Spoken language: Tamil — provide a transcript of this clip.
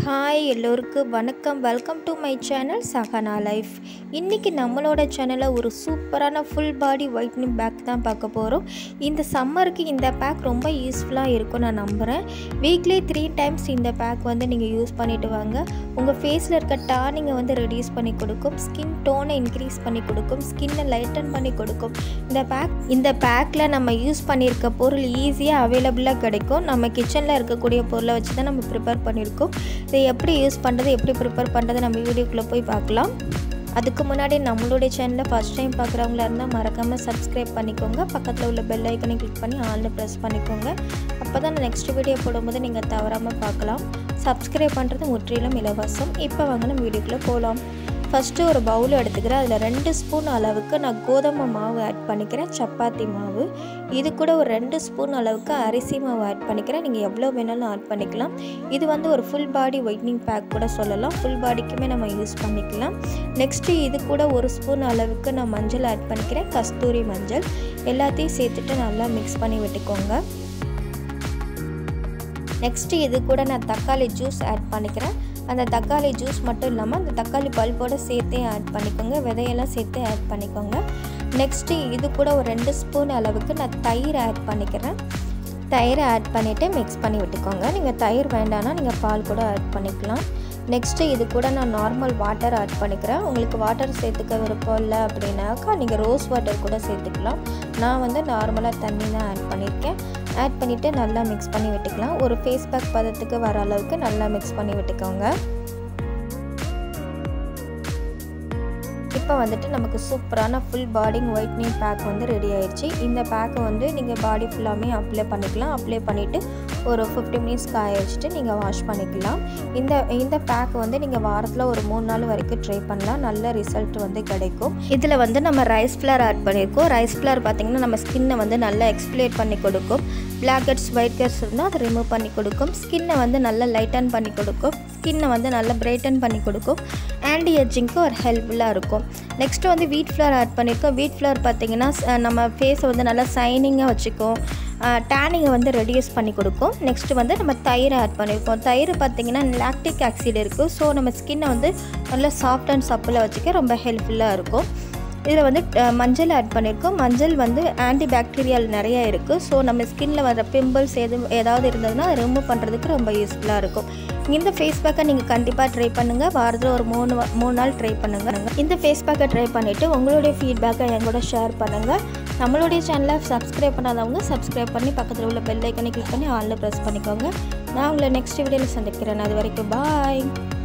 ஹாய் எல்லோருக்கும் வணக்கம் welcome to my channel Sahana life இன்றைக்கி நம்மளோட சேனலில் ஒரு சூப்பரான ஃபுல் பாடி ஒயிட்னிங் பேக் தான் பார்க்க போகிறோம் இந்த சம்மருக்கு இந்த பேக் ரொம்ப யூஸ்ஃபுல்லாக இருக்கும் நான் நம்புகிறேன் வீக்லி த்ரீ டைம்ஸ் இந்த பேக் வந்து நீங்கள் யூஸ் பண்ணிட்டு வாங்க உங்கள் ஃபேஸில் இருக்க டானிங்கை வந்து ரெடியூஸ் பண்ணி கொடுக்கும் ஸ்கின் டோனை இன்க்ரீஸ் பண்ணி கொடுக்கும் ஸ்கின்னை லைட்டன் பண்ணி கொடுக்கும் இந்த பேக் இந்த பேக்கில் நம்ம யூஸ் பண்ணியிருக்க பொருள் ஈஸியாக அவைலபிளாக கிடைக்கும் நம்ம கிச்சனில் இருக்கக்கூடிய பொருளை வச்சு தான் நம்ம ப்ரிப்பேர் பண்ணியிருக்கோம் இதை எப்படி யூஸ் பண்ணுறது எப்படி ப்ரிப்பேர் பண்ணுறது நம்ம வீடியோக்குள்ளே போய் பார்க்கலாம் அதுக்கு முன்னாடி நம்மளுடைய சேனலை ஃபஸ்ட் டைம் பார்க்குறவங்களா இருந்தால் மறக்காமல் சப்ஸ்கிரைப் பண்ணிக்கோங்க பக்கத்தில் உள்ள பெல் ஐக்கனை கிளிக் பண்ணி ஆல்னு ப்ரெஸ் பண்ணிக்கோங்க அப்போ தான் நான் நெக்ஸ்ட் வீடியோ போடும்போது நீங்கள் தவறாமல் பார்க்கலாம் சப்ஸ்கிரைப் பண்ணுறது முற்றிலும் இலவசம் இப்போ வாங்க நம்ம வீடியோக்குள்ளே போகலாம் ஃபஸ்ட்டு ஒரு பவுல் எடுத்துக்கிறேன் அதில் ரெண்டு ஸ்பூன் அளவுக்கு நான் கோதுமை மாவு ஆட் பண்ணிக்கிறேன் சப்பாத்தி மாவு இது கூட ஒரு ரெண்டு ஸ்பூன் அளவுக்கு அரிசி மாவு ஆட் பண்ணிக்கிறேன் நீங்கள் எவ்வளோ வேணாலும் ஆட் பண்ணிக்கலாம் இது வந்து ஒரு ஃபுல் பாடி ஒயிட்னிங் பேக் கூட சொல்லலாம் ஃபுல் பாடிக்குமே நம்ம யூஸ் பண்ணிக்கலாம் நெக்ஸ்ட்டு இது கூட ஒரு ஸ்பூன் அளவுக்கு நான் மஞ்சள் ஆட் பண்ணிக்கிறேன் கஸ்தூரி மஞ்சள் எல்லாத்தையும் சேர்த்துட்டு நல்லா மிக்ஸ் பண்ணி விட்டுக்கோங்க நெக்ஸ்ட்டு இது கூட நான் தக்காளி ஜூஸ் ஆட் பண்ணிக்கிறேன் அந்த தக்காளி ஜூஸ் மட்டும் இல்லாமல் அந்த தக்காளி பல்போடு சேர்த்தே ஆட் பண்ணிக்கோங்க விதையெல்லாம் சேர்த்து ஆட் பண்ணிக்கோங்க நெக்ஸ்ட்டு இது கூட ஒரு ரெண்டு ஸ்பூன் அளவுக்கு நான் தயிர் ஆட் பண்ணிக்கிறேன் தயிரை ஆட் பண்ணிவிட்டு மிக்ஸ் பண்ணி விட்டுக்கோங்க நீங்கள் தயிர் வேண்டாம்னா நீங்கள் பால் கூட ஆட் பண்ணிக்கலாம் நெக்ஸ்ட்டு இது கூட நான் நார்மல் வாட்டர் ஆட் பண்ணிக்கிறேன் உங்களுக்கு வாட்டர் சேர்த்துக்க விருப்பம் இல்லை அப்படின்னாக்கா நீங்கள் ரோஸ் வாட்டர் கூட சேர்த்துக்கலாம் நான் வந்து நார்மலாக தண்ணி தான் ஆட் பண்ணியிருக்கேன் ஆட் பண்ணிவிட்டு நல்லா மிக்ஸ் பண்ணி விட்டுக்கலாம் ஒரு ஃபேஸ் பேக் பதத்துக்கு வர அளவுக்கு நல்லா மிக்ஸ் பண்ணி விட்டுக்கோங்க இப்போ வந்துட்டு நமக்கு சூப்பரான ஃபுல் பாடி ஒயிட்னிங் பேக் வந்து ரெடி ஆயிடுச்சு இந்த பேக்கை வந்து நீங்கள் பாடி ஃபுல்லாமே அப்ளை பண்ணிக்கலாம் அப்ளை பண்ணிவிட்டு ஒரு ஃபிஃப்டி மினிட்ஸ் காய வச்சுட்டு நீங்கள் வாஷ் பண்ணிக்கலாம் இந்த இந்த பேக் வந்து நீங்கள் வாரத்தில் ஒரு மூணு நாள் வரைக்கும் ட்ரை பண்ணலாம் நல்ல ரிசல்ட் வந்து கிடைக்கும் இதில் வந்து நம்ம ரைஸ் ஃப்ளவர் ஆட் பண்ணியிருக்கோம் ரைஸ் ஃப்ளவர் பார்த்திங்கன்னா நம்ம ஸ்கின்னை வந்து நல்லா எக்ஸ்பிளேட் பண்ணி கொடுக்கும் பிளாக் ஹெட்ஸ் ஒயிட் ஹெட்ஸ் இருந்தால் அதை ரிமூவ் பண்ணி கொடுக்கும் ஸ்கின்னை வந்து நல்லா லைட்டன் பண்ணி கொடுக்கும் ஸ்கின்னை வந்து நல்லா பிரைட்டன் பண்ணி கொடுக்கும் ஆன்டி எஜிங்க்கு ஒரு ஹெல்ப்ஃபுல்லாக இருக்கும் நெக்ஸ்ட்டு வந்து வீட் ஃப்ளவர் ஆட் பண்ணியிருக்கோம் வீட் ஃப்ளவர் பார்த்திங்கன்னா நம்ம ஃபேஸை வந்து நல்லா சைனிங்காக வச்சுக்கும் டேனிங்கை வந்து ரெடியூஸ் பண்ணி கொடுக்கும் நெக்ஸ்ட்டு வந்து நம்ம தயிர் ஆட் பண்ணியிருக்கோம் தயிர் பார்த்திங்கன்னா லாக்டிக் ஆக்சிட் இருக்குது ஸோ நம்ம ஸ்கின்னை வந்து நல்லா சாஃப்ட் அண்ட் சப்பில் வச்சுக்க ரொம்ப ஹெல்ப்ஃபுல்லாக இருக்கும் இதில் வந்து மஞ்சள் ஆட் பண்ணியிருக்கோம் மஞ்சள் வந்து ஆன்டி பாக்டீரியல் நிறைய இருக்குது ஸோ நம்ம ஸ்கின்னில் வர பிம்பிள்ஸ் எது ஏதாவது இருந்ததுன்னா அதை ரிமூவ் பண்ணுறதுக்கு ரொம்ப யூஸ்ஃபுல்லாக இருக்கும் இந்த ஃபேஸ் பேக்கை நீங்கள் கண்டிப்பாக ட்ரை பண்ணுங்கள் வாரத்தில் ஒரு மூணு மூணு நாள் ட்ரை பண்ணுங்கள் இந்த ஃபேஸ் பேக்கை ட்ரை பண்ணிவிட்டு உங்களுடைய ஃபீட்பேக்கை என் கூட ஷேர் பண்ணுங்கள் நம்மளுடைய சேனலை சப்ஸ்கிரைப் பண்ணாதவங்க சப்ஸ்கிரைப் பண்ணி பக்கத்தில் உள்ள பெல் ஐக்கனை கிளிக் பண்ணி ஆலில் ப்ரெஸ் பண்ணிக்கோங்க நான் உங்களை நெக்ஸ்ட் வீடியோவில் சந்திக்கிறேன் அது வரைக்கும் பாய்